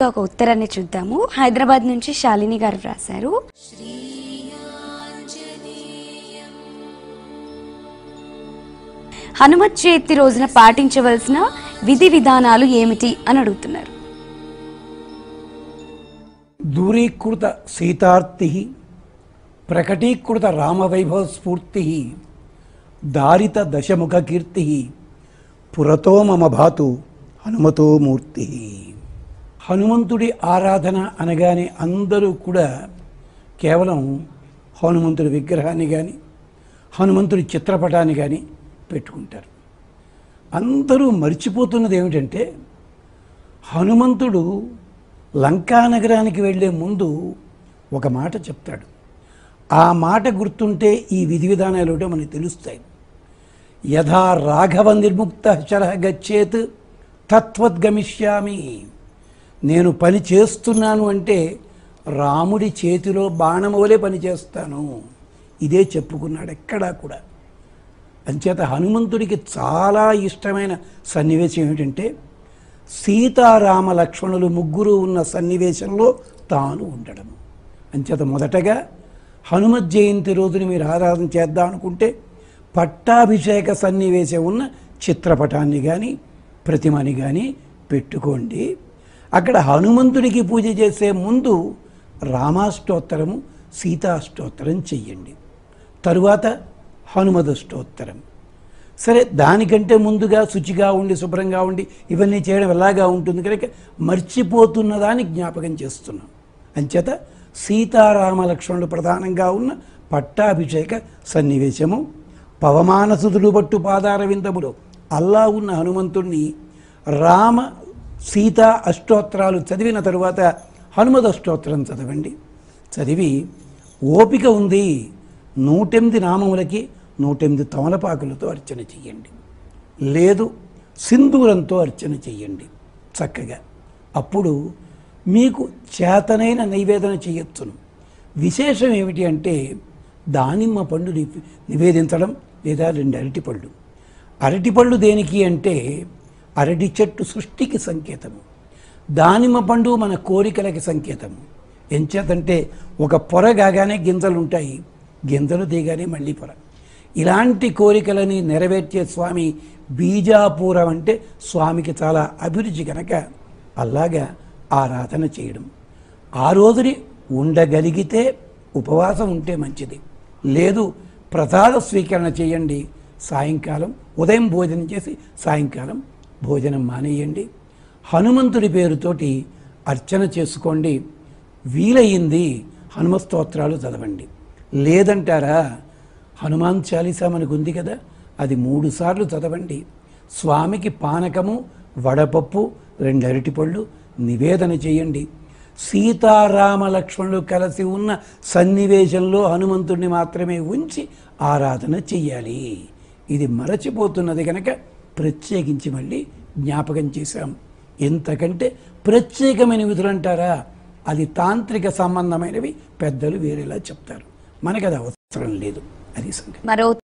చివరిగా ఒక ఉత్తరాన్ని చూద్దాము హైదరాబాద్ నుంచి శాలిని గారు రాశారు హనుమత్ జయంతి రోజున పాటించవలసిన విధి విధానాలు ఏమిటి అని అడుగుతున్నారు దూరీకృత సీతార్తి ప్రకటీకృత రామవైభవ స్ఫూర్తి దారిత దశముఖ కీర్తి పురతో మమ భాతు హనుమతో మూర్తి హనుమంతుడి ఆరాధన అనగానే అందరూ కూడా కేవలం హనుమంతుడి విగ్రహాన్ని కానీ హనుమంతుడి చిత్రపటాన్ని కానీ పెట్టుకుంటారు అందరూ మర్చిపోతున్నది ఏమిటంటే హనుమంతుడు లంకా నగరానికి వెళ్ళే ముందు ఒక మాట చెప్తాడు ఆ మాట గుర్తుంటే ఈ విధి విధానాలు ఏమిటో మనకు తెలుస్తాయి యథా రాఘవ నిర్ముక్త శరహ గచ్చేత్ తత్వద్గమిష్యామి నేను పని చేస్తున్నాను అంటే రాముడి చేతిలో బాణం వలె పని చేస్తాను ఇదే చెప్పుకున్నాడు ఎక్కడా కూడా అంచేత హనుమంతుడికి చాలా ఇష్టమైన సన్నివేశం ఏమిటంటే సీతారామ లక్ష్మణులు ముగ్గురు ఉన్న సన్నివేశంలో తాను ఉండడం అంచేత మొదటగా హనుమత్ జయంతి రోజున మీరు ఆరాధన చేద్దాం అనుకుంటే పట్టాభిషేక సన్నివేశం ఉన్న చిత్రపటాన్ని కానీ ప్రతిమని కానీ పెట్టుకోండి అక్కడ హనుమంతుడికి పూజ చేసే ముందు రామాష్టోత్తరము సీతాష్టోత్తరం చెయ్యండి తరువాత హనుమద స్తోత్తరం సరే దానికంటే ముందుగా శుచిగా ఉండి శుభ్రంగా ఉండి ఇవన్నీ చేయడం ఎలాగా ఉంటుంది కనుక మర్చిపోతున్నదాన్ని జ్ఞాపకం చేస్తున్నాం అంచేత సీతారామ లక్ష్మణుడు ప్రధానంగా ఉన్న పట్టాభిషేక సన్నివేశము పవమానసుదులు పట్టు పాదార విందములు అల్లా ఉన్న హనుమంతుణ్ణి రామ సీత అష్టోత్తరాలు చదివిన తరువాత హనుమద స్తోత్రం చదవండి చదివి ఓపిక ఉంది నూటెనిమిది నామములకి నూటెనిమిది తమలపాకులతో అర్చన చెయ్యండి లేదు సింధూరంతో అర్చన చెయ్యండి చక్కగా అప్పుడు మీకు చేతనైన నైవేదన చేయొచ్చును విశేషం ఏమిటి అంటే దానిమ్మ పండు ని- నివేదించడం లేదా రెండు అరటిపళ్ళు అరటిపళ్ళు దేనికి అంటే అరటి చెట్టు సృష్టికి సంకేతము దానిమ్మ పండు మన కోరికలకి సంకేతము ఎంచేతంటే ఒక పొర కాగానే గింజలు ఉంటాయి గింజలు దిగానే మళ్ళీ పొర ఇలాంటి కోరికలని నెరవేర్చే స్వామి బీజాపూరం అంటే స్వామికి చాలా అభిరుచి కనుక అలాగా ఆరాధన చేయడం ఆ రోజుని ఉండగలిగితే ఉపవాసం ఉంటే మంచిది లేదు ప్రసాద స్వీకరణ చేయండి సాయంకాలం ఉదయం భోజనం చేసి సాయంకాలం భోజనం మానేయండి హనుమంతుడి పేరుతోటి అర్చన చేసుకోండి వీలయ్యింది హనుమ స్తోత్రాలు చదవండి లేదంటారా హనుమాన్ చాలీసా మనకు ఉంది కదా అది మూడు సార్లు చదవండి స్వామికి పానకము వడపప్పు రెండు అరటిపళ్ళు నివేదన చేయండి సీతారామ లక్ష్మణులు కలిసి ఉన్న సన్నివేశంలో హనుమంతుడిని మాత్రమే ఉంచి ఆరాధన చెయ్యాలి ఇది మరచిపోతున్నది కనుక ప్రత్యేకించి మళ్ళీ జ్ఞాపకం చేశాం ఎంతకంటే ప్రత్యేకమైన విధులు అంటారా అది తాంత్రిక సంబంధమైనవి పెద్దలు వేరేలా చెప్తారు మనకు అది అవసరం లేదు అది సంగతి మరో